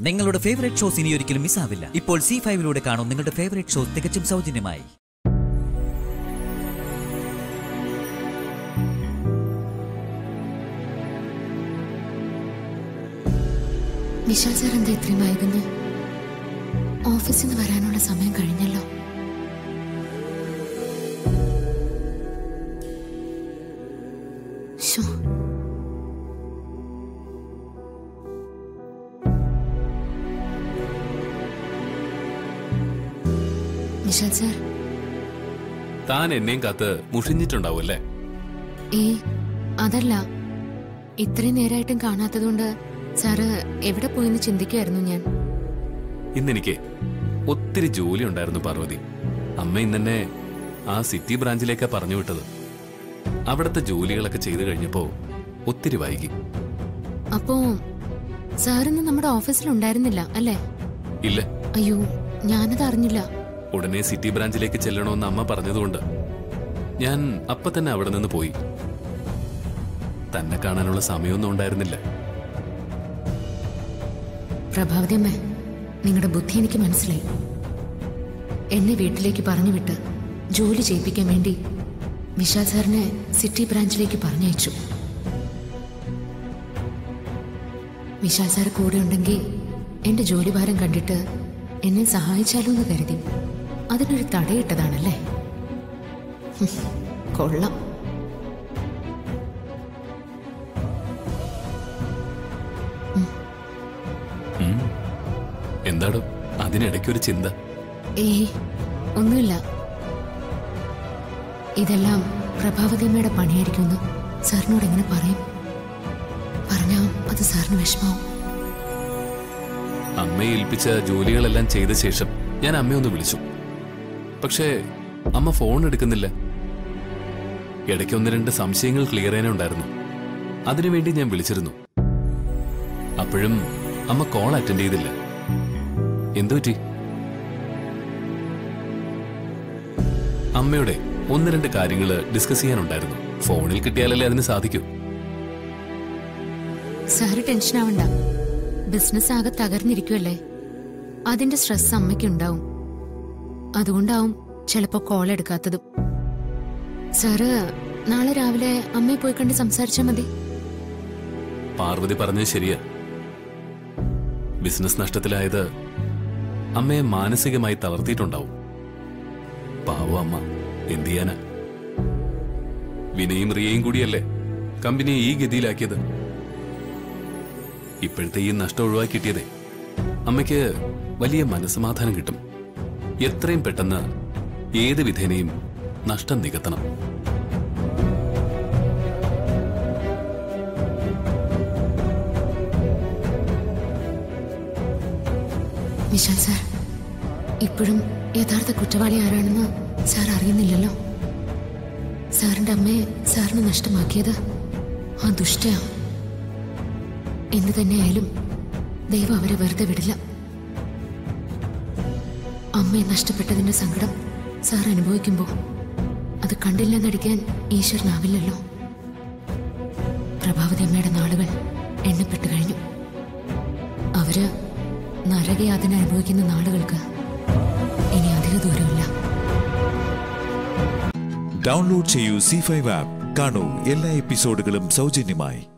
നിങ്ങളുടെ favourite shows ഇനി ഒരിക്കലും മിസ്സാവില്ല ഇപ്പോൾ സി ഫൈവിലൂടെ കാണും നിങ്ങളുടെ ഫേവറേറ്റ് ഷോസ് തികച്ചും സൗജന്യമായി വിശാൽ സാർ എന്താ ഇത്രയും വൈകുന്നു ഓഫീസിൽ നിന്ന് വരാനുള്ള സമയം കഴിഞ്ഞല്ലോ ശോ. വിശാൽ സാർ താൻ എന്നെയും കാത്ത് മുഷിഞ്ഞിട്ടുണ്ടാവും അല്ലേ ഏ അതല്ല ഇത്രയും നേരമായിട്ടും കാണാത്തതുകൊണ്ട് സാറ് എവിടെ പോയെന്ന് ചിന്തിക്കുമായിരുന്നു ഞാൻ ഇന്നെനിക്ക് ഒത്തിരി ജോലി ഉണ്ടായിരുന്നു പാർവതി അമ്മ ഇന്നെന്നെ ആ സിറ്റി ബ്രാഞ്ചിലേക്കാ പറഞ്ഞു വിട്ടത് അവിടുത്തെ ജോലികളൊക്കെ ചെയ്തു കഴിഞ്ഞപ്പോ ഒത്തിരി വൈകി അപ്പോ സാറിന്ന് നമ്മുടെ ഓഫീസിൽ ഉണ്ടായിരുന്നില്ല അല്ലേ ഇല്ല അയ്യോ ഞാനത് അറിഞ്ഞില്ല ഉടനെ സിറ്റി ബ്രാഞ്ചിലേക്ക് ചെല്ലണമെന്ന് അമ്മ പറഞ്ഞതുകൊണ്ട് ഞാൻ അപ്പൊ തന്നെ അവിടെ നിന്ന് പോയി തന്നെ കാണാനുള്ള സമയമൊന്നും ഉണ്ടായിരുന്നില്ല പ്രഭാവതി അമ്മ നിങ്ങളുടെ ബുദ്ധി എനിക്ക് മനസ്സിലായി എന്നെ വീട്ടിലേക്ക് പറഞ്ഞു വിട്ട് ജോലി ചെയ്യിപ്പിക്കാൻ വേണ്ടി വിശാൽ സാറിനെ സിറ്റി ബ്രാഞ്ചിലേക്ക് പറഞ്ഞയച്ചു വിശാൽ സാർ കൂടെ ഉണ്ടെങ്കിൽ എന്റെ ജോലിഭാരം കണ്ടിട്ട് എന്നെ സഹായിച്ചാലോ എന്ന് കരുതി അതിനൊരു തടയിട്ടതാണല്ലേ ഹും, കൊള്ളാം ഉം. എന്താടോ അതിനിടയ്ക്കൊരു ചിന്ത ഏയ് ഒന്നുമില്ല ഇതെല്ലാം പ്രഭാവതിയമ്മയുടെ പണിയായിരിക്കുമെന്ന് സാറിനോട് എങ്ങനെ പറയും പറഞ്ഞാ അത് സാറിന് വിഷമാവും അമ്മയെ ഏൽപ്പിച്ച ജോലികളെല്ലാം ചെയ്ത ശേഷം ഞാൻ അമ്മയെ ഒന്ന് വിളിച്ചു പക്ഷേ അമ്മ ഫോൺ എടുക്കുന്നില്ല ഇടയ്ക്ക് ഒന്ന് രണ്ട് സംശയങ്ങൾ ക്ലിയർ ചെയ്യാനുണ്ടായിരുന്നു അതിനുവേണ്ടി ഞാൻ വിളിച്ചിരുന്നു അപ്പോഴും അമ്മ കോൾ അറ്റൻഡ് ചെയ്തില്ല എന്തു പറ്റി അമ്മയുടെ ഒന്ന് രണ്ട് കാര്യങ്ങൾ ഡിസ്കസ് ചെയ്യാനുണ്ടായിരുന്നു ഫോണിൽ കിട്ടിയാലല്ലേ അതിന് സാധിക്കൂ സാറ് ടെൻഷൻ ആവണ്ട ബിസിനസ് ആകെ തകർന്നിരിക്കുമല്ലേ അതിന്റെ സ്ട്രെസ് അമ്മയ്ക്കുണ്ടാവും അതുകൊണ്ടാവും ചിലപ്പോ കോൾ എടുക്കാത്തതും സാറ് നാളെ രാവിലെ അമ്മയെ പോയി കണ്ട് സംസാരിച്ചാൽ മതി പാർവതി പറഞ്ഞത് ശരിയാ ബിസിനസ് നഷ്ടത്തിലായത് അമ്മയെ മാനസികമായി തളർത്തിയിട്ടുണ്ടാവും പാവം അമ്മ എന്ത് ചെയ്യാനാ വിനയും റിയയും കൂടിയല്ലേ കമ്പനിയെ ഈ ഗതിയിലാക്കിയത് ഇപ്പോഴത്തെ ഈ നഷ്ടം ഒഴിവാക്കി കിട്ടിയതേ അമ്മയ്ക്ക് വലിയ മനസ്സമാധാനം കിട്ടും എത്രയും പെട്ടെന്ന് ഏത് വിധേനയും നഷ്ടം നികത്തണം വിശാൽ സാർ ഇപ്പോഴും യഥാർത്ഥ കുറ്റവാളി ആരാണെന്ന് സാർ അറിയുന്നില്ലല്ലോ സാറിന്റെ അമ്മയെ സാറിന് നഷ്ടമാക്കിയത് ആ ദുഷ്ടയാ എന്ന് തന്നെയായാലും ദൈവം അവരെ വെറുതെ വിടില്ല അമ്മയെ നഷ്ടപ്പെട്ടതിന്റെ സങ്കടം സാർ അനുഭവിക്കുമ്പോൾ അത് കണ്ടില്ലെന്നടിക്കാൻ ഈശ്വരനാവില്ലല്ലോ പ്രഭാവതി അമ്മയുടെ നാളുകൾ എണ്ണപ്പെട്ട് കഴിഞ്ഞു അവര് നരകയാതന അനുഭവിക്കുന്ന നാളുകൾക്ക് ഇനി അധിക ദൂരമില്ല ഡൗൺലോഡ് ചെയ്യൂ സി ഫൈവ് ആപ്പ് കാണൂ എല്ലാ എപ്പിസോഡുകളും സൗജന്യമായി